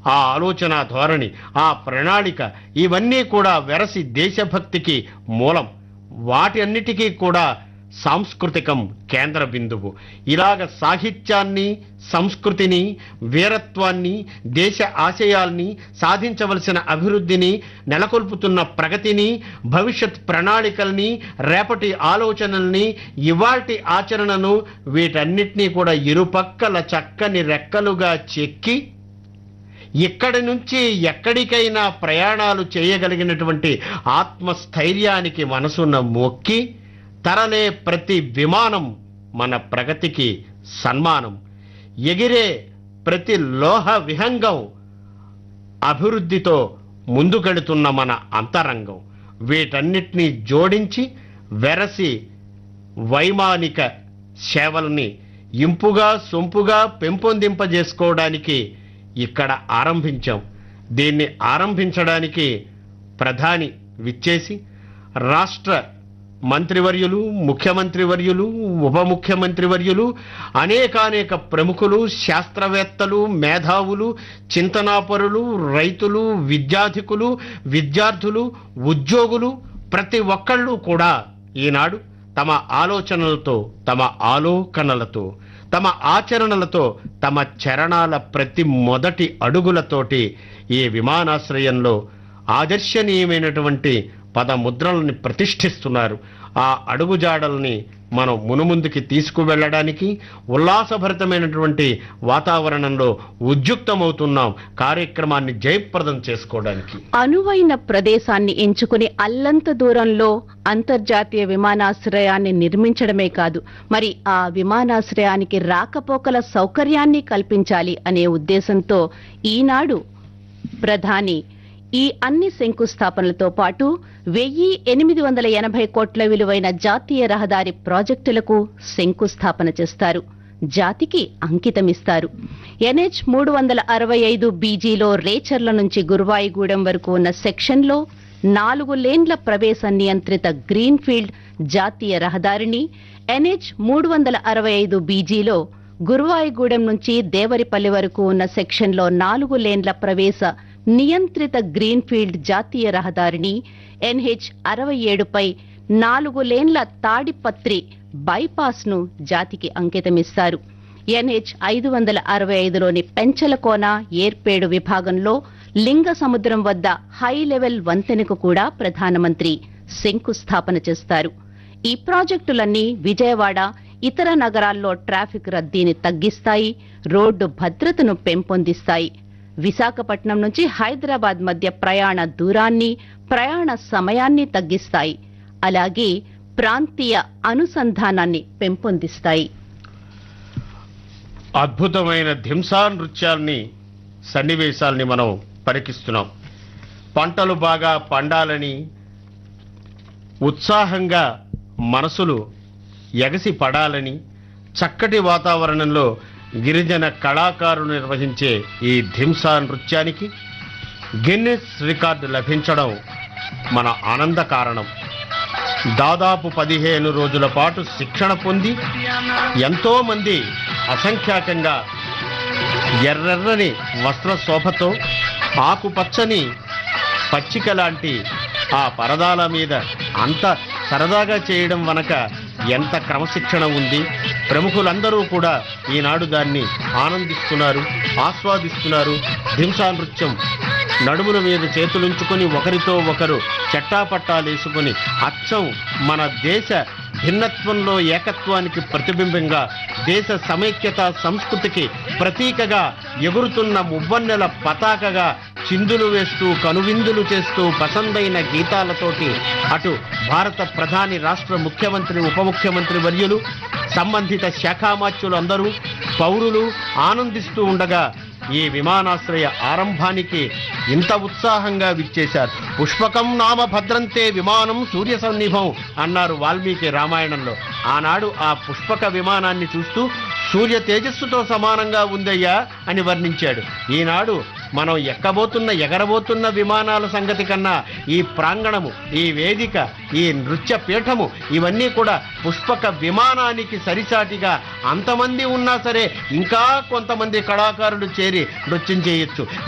ఆ ఆలోచన ధోరణి ఆ ప్రణాళిక ఇవన్నీ కూడా వెరసి దేశభక్తికి మూలం వాటి అన్నిటికీ కూడా సాంస్కృతికం కేంద్ర బిందువు ఇలాగ సాహిత్యాన్ని సంస్కృతిని వీరత్వాన్ని దేశ ఆశయాల్ని సాధించవలసిన అభివృద్ధిని నెలకొల్పుతున్న ప్రగతిని భవిష్యత్ ప్రణాళికల్ని రేపటి ఆలోచనల్ని ఇవాల్టి ఆచరణను వీటన్నిటినీ కూడా ఇరుపక్కల చక్కని రెక్కలుగా చెక్కి ఇక్కడి నుంచి ఎక్కడికైనా ప్రయాణాలు చేయగలిగినటువంటి ఆత్మస్థైర్యానికి మనసున్న మొక్కి తరలే ప్రతి విమానం మన ప్రగతికి సన్మానం ఎగిరే ప్రతి లోహ విహంగం అభివృద్ధితో ముందుకెడుతున్న మన అంతరంగం వీటన్నిటినీ జోడించి వెరసి వైమానిక సేవల్ని ఇంపుగా సొంపుగా పెంపొందింపజేసుకోవడానికి ఇక్కడ ఆరంభించాం దీన్ని ఆరంభించడానికి ప్రధాని విచ్చేసి రాష్ట్ర మంత్రివర్యులు ముఖ్యమంత్రివర్యులు ఉప ముఖ్యమంత్రివర్యులు అనేకానేక ప్రముఖులు శాస్త్రవేత్తలు మేధావులు చింతనాపరులు రైతులు విద్యాధికులు విద్యార్థులు ఉద్యోగులు ప్రతి ఒక్కళ్ళు కూడా ఈనాడు తమ ఆలోచనలతో తమ ఆలోకనలతో తమ ఆచరణలతో తమ చరణాల ప్రతి మొదటి అడుగులతోటి ఈ విమానాశ్రయంలో ఆదర్శనీయమైనటువంటి పదముద్రల్ని ప్రతిష్ఠిస్తున్నారు ఆ అడుగుజాడల్ని మనం మునుముందుకి తీసుకువెళ్ళడానికి ఉల్లాసభరితమైనటువంటి వాతావరణంలో ఉద్యుక్తమవుతున్నాం కార్యక్రమాన్ని జయప్రదం చేసుకోవడానికి అనువైన ప్రదేశాన్ని ఎంచుకుని అల్లంత దూరంలో అంతర్జాతీయ విమానాశ్రయాన్ని నిర్మించడమే కాదు మరి ఆ విమానాశ్రయానికి రాకపోకల సౌకర్యాన్ని కల్పించాలి అనే ఉద్దేశంతో ఈనాడు ప్రధాని ఈ అన్ని శంకుస్థాపనలతో పాటు వెయ్యి ఎనిమిది వందల ఎనభై కోట్ల విలువైన జాతీయ రహదారి ప్రాజెక్టులకు శంకుస్థాపన చేస్తారు జాతికి అంకితమిస్తారు ఎన్హెచ్ మూడు వందల అరవై ఐదు బీజీలో రేచర్ల నుంచి గురువాయిగూడెం వరకు ఉన్న సెక్షన్లో నాలుగు లేన్ల ప్రవేశ నియంత్రిత గ్రీన్ఫీల్డ్ జాతీయ రహదారిని ఎన్హెచ్ మూడు వందల అరవై ఐదు బీజీలో గురువాయిగూడెం నుంచి దేవరిపల్లి వరకు ఉన్న సెక్షన్లో నాలుగు లేన్ల ప్రవేశ నియంత్రిత గ్రీన్ఫీల్డ్ జాతీయ రహదారిని ఎన్హెచ్ అరవై ఏడుపై నాలుగు లేన్ల తాడిపత్రి బైపాస్ ను జాతికి అంకితమిస్తారు ఎన్హెచ్ ఐదు వందల అరవై ఐదులోని పెంచలకోన ఏర్పేడు విభాగంలో లింగ సముద్రం వద్ద హై లెవెల్ వంతెనకు కూడా ప్రధానమంత్రి శంకుస్థాపన చేస్తారు ఈ ప్రాజెక్టులన్నీ విజయవాడ ఇతర నగరాల్లో ట్రాఫిక్ రద్దీని తగ్గిస్తాయి రోడ్డు భద్రతను పెంపొందిస్తాయి విశాఖపట్నం నుంచి హైదరాబాద్ మధ్య ప్రయాణ దూరాన్ని ప్రయాణ సమయాన్ని తగ్గిస్తాయి అలాగే ప్రాంతీయ అనుసంధానాన్ని పెంపొందిస్తాయి అద్భుతమైన ధింసా నృత్యాల్ని సన్నివేశాల్ని మనం పరికిస్తున్నాం పంటలు బాగా పండాలని ఉత్సాహంగా మనసులు ఎగసి పడాలని చక్కటి వాతావరణంలో గిరిజన కళాకారులు నిర్వహించే ఈ ధింసా నృత్యానికి గిన్నిస్ రికార్డు లభించడం మన ఆనంద కారణం దాదాపు పదిహేను రోజుల పాటు శిక్షణ పొంది ఎంతో మంది అసంఖ్యాకంగా ఎర్రెర్రని వస్త్ర శోభతో ఆకుపచ్చని పచ్చిక లాంటి ఆ పరదాల మీద అంత సరదాగా చేయడం వనక ఎంత క్రమశిక్షణ ఉంది ప్రముఖులందరూ కూడా ఈనాడు దాన్ని ఆనందిస్తున్నారు ఆస్వాదిస్తున్నారు ధింసా నృత్యం నడుముల మీద చేతులుంచుకొని ఒకరితో ఒకరు చెట్టాపట్టాలేసుకొని అచ్చం మన దేశ భిన్నత్వంలో ఏకత్వానికి ప్రతిబింబంగా దేశ సమైక్యత సంస్కృతికి ప్రతీకగా ఎగురుతున్న మువ్వన్నెల పతాకగా చిందులు వేస్తూ కనువిందులు చేస్తూ పసందైన గీతాలతోటి అటు భారత ప్రధాని రాష్ట్ర ముఖ్యమంత్రి ఉప ముఖ్యమంత్రి వర్యులు సంబంధిత శాఖామాత్యులు అందరూ పౌరులు ఆనందిస్తూ ఉండగా ఈ విమానాశ్రయ ఆరంభానికి ఇంత ఉత్సాహంగా విచ్చేశారు పుష్పకం నామ భద్రంతే విమానం సూర్య సన్నిభం అన్నారు వాల్మీకి రామాయణంలో ఆనాడు ఆ పుష్పక విమానాన్ని చూస్తూ సూర్య తేజస్సుతో సమానంగా ఉందయ్యా అని వర్ణించాడు ఈనాడు మనం ఎక్కబోతున్న ఎగరబోతున్న విమానాల సంగతి కన్నా ఈ ప్రాంగణము ఈ వేదిక ఈ నృత్య పీఠము ఇవన్నీ కూడా పుష్పక విమానానికి సరిసాటిగా అంతమంది ఉన్నా సరే ఇంకా కొంతమంది కళాకారులు చేరి నృత్యం చేయొచ్చు